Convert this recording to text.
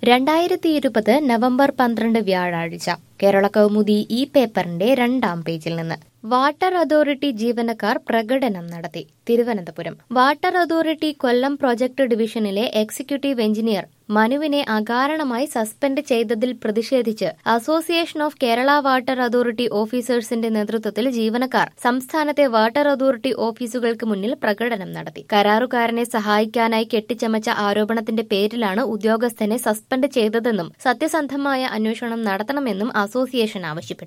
രണ്ടായിരത്തി ഇരുപത് നവംബർ പന്ത്രണ്ട് വ്യാഴാഴ്ച കേരള കൗമുദി ഈ പേപ്പറിന്റെ രണ്ടാം പേജിൽ നിന്ന് വാട്ടർ അതോറിറ്റി ജീവനക്കാർ പ്രകടനം നടത്തി Thiruvananthapuram water authority Kollam project ഡിവിഷനിലെ എക്സിക്യൂട്ടീവ് എഞ്ചിനീയർ മനുവിനെ അകാരണമായി സസ്പെൻഡ് ചെയ്തതിൽ പ്രതിഷേധിച്ച് association of Kerala water authority ഓഫീസേഴ്സിന്റെ നേതൃത്വത്തിൽ ജീവനക്കാർ സംസ്ഥാനത്തെ വാട്ടർ അതോറിറ്റി ഓഫീസുകൾക്ക് മുന്നിൽ പ്രകടനം നടത്തി കരാറുകാരനെ സഹായിക്കാനായി കെട്ടിച്ചമച്ച ആരോപണത്തിന്റെ പേരിലാണ് ഉദ്യോഗസ്ഥനെ സസ്പെൻഡ് ചെയ്തതെന്നും സത്യസന്ധമായ അന്വേഷണം നടത്തണമെന്നും അസോസിയേഷൻ ആവശ്യപ്പെട്ടു